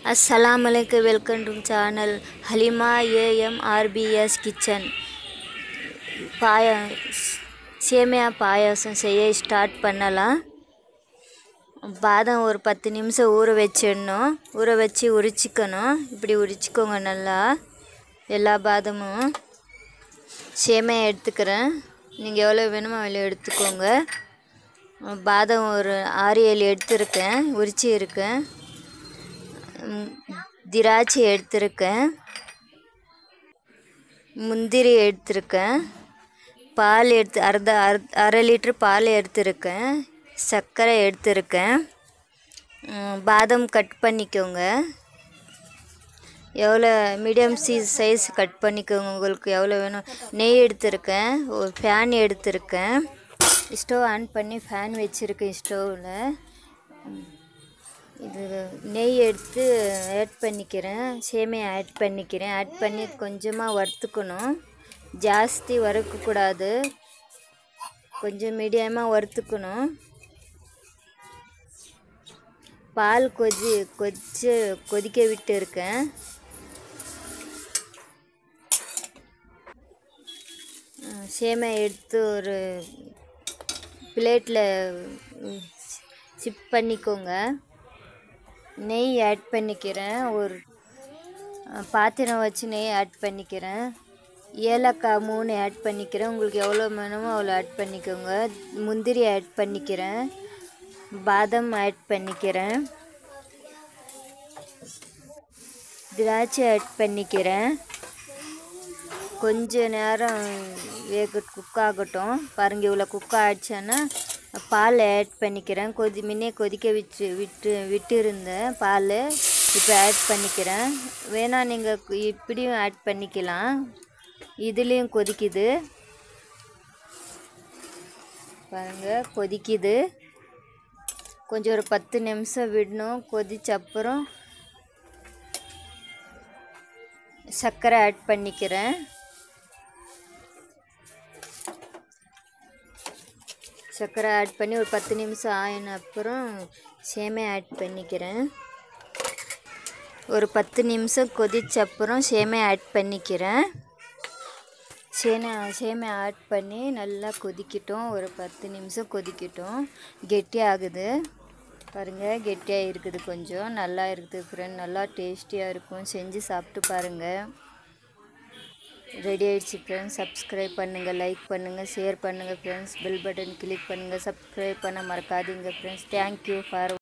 அஸ்ஸலாமு அலைக்கும் welcome to channel Halima AM RPS kitchen பாயா சேமியா பாயாசம் செய்ய ஸ்டார்ட் பண்ணலாம் பாதம் ஒரு பத்து நிமிஷம் ஊற வச்சிடணும் ஊற வச்சு உரிச்சிக்கணும் இப்படி உரிச்சிக்கோங்க நல்லா எல்லா பாதமும் சேமியா எடுத்துக்கிறேன் நீங்கள் எவ்வளோ வேணுமோ அவ்வளோ எடுத்துக்கோங்க பாதம் ஒரு ஆறு ஏழு எடுத்திருக்கேன் உரிச்சி இருக்கேன் ம், திராட்சை எடுத்திருக்கேன் முந்திரி எடுத்திருக்கேன் பால் எடுத்து அர்ಧ அர் அரை லிட்ரு பால் எடுத்திருக்கேன் சர்க்கரை எடுத்திருக்கேன் ம், பாதாம் கட் பண்ணிக்கோங்க எவ்வளோ மீடியம் சைஸ் சைஸ் கட் பண்ணிக்கோங்க உங்களுக்கு எவ்வளோ வேணும் நெய் எடுத்திருக்கேன் ஒரு ஃபேன் எடுத்திருக்கேன் ஸ்டவ் ஆன் பண்ணி ஃபேன் வச்சுருக்கேன் ஸ்டவ்வில் இது நெய் எடுத்து ஆட் பண்ணிக்கிறேன் சேமியா ஆட் பண்ணிக்கிறேன் ஆட் பண்ணி கொஞ்சமாக வறுத்துக்கணும் ஜாஸ்தி வறுக்கக்கூடாது கொஞ்சம் மீடியமாக வறுத்துக்கணும் பால் கொதி கொதிச்சு கொதிக்க விட்டு இருக்கேன் ம், சேமியா எடுத்து ஒரு பிளேட்டில் சிப் பண்ணிக்கோங்க நெய் ஆட் பண்ணிக்கிறேன் ஒரு அஹ், பாத்திரம் வச்சு நெய் ஆட் பண்ணிக்கிறேன் ஏலக்காய் மூணு ஆட் பண்ணிக்கிறேன் உங்களுக்கு எவ்வளோ வேணுமோ அவ்வளோ ஆட் பண்ணிக்கோங்க முந்திரி ஆட் பண்ணிக்கிறேன் பாதாம் ஆட் பண்ணிக்கிறேன் திராட்சை ஆட் பண்ணிக்கிறேன் கொஞ்ச நேரம் வேக குக் ஆகட்டும் பாருங்கள் இவ்வளோ குக் ஆகிடுச்சேன்னா பால் ஆட் பண்ணிக்கிறேன் கொதி முன்னே கொதிக்க வச்சு விட்டு விட்டு இருந்தேன் பால் இப்போ ஆட் பண்ணிக்கிறேன் வேணால் நீங்கள் இப்படியும் ஆட் பண்ணிக்கலாம் இதுலேயும் கொதிக்குது பாருங்கள் கொதிக்குது கொஞ்சம் ஒரு பத்து நிமிஷம் விடணும் கொதிச்ச அப்புறம் சர்க்கரை ஆட் பண்ணிக்கிறேன் சர்க்கரை ஆட் பண்ணி ஒரு பத்து நிமிஷம் ஆயின அப்புறம் சேமியா ஆட் பண்ணிக்கிறேன் ஒரு பத்து நிமிஷம் கொதிச்ச அப்புறம் சேமியா ஆட் பண்ணிக்கிறேன் சேனா சேமியா ஆட் பண்ணி நல்லா கொதிக்கட்டும் ஒரு பத்து நிமிஷம் கொதிக்கட்டும் கெட்டியாகுது பாருங்கள் கெட்டியாக இருக்குது கொஞ்சம் நல்லா இருக்குது ஃப்ரெண்ட் நல்லா டேஸ்டியாக இருக்கும் செஞ்சு சாப்பிட்டு பாருங்கள் ரெடி ஆயிடுச்சு ஃப்ரெண்ட்ஸ் சப்ஸ்கிரைப் பண்ணுங்கள் லைக் பண்ணுங்கள் ஷேர் பண்ணுங்கள் ஃப்ரெண்ட்ஸ் பெல் பட்டன் கிளிக் பண்ணுங்கள் சப்ஸ்கிரைப் பண்ண மறக்காதீங்க ஃப்ரெண்ட்ஸ் தேங்க்யூ ஃபார்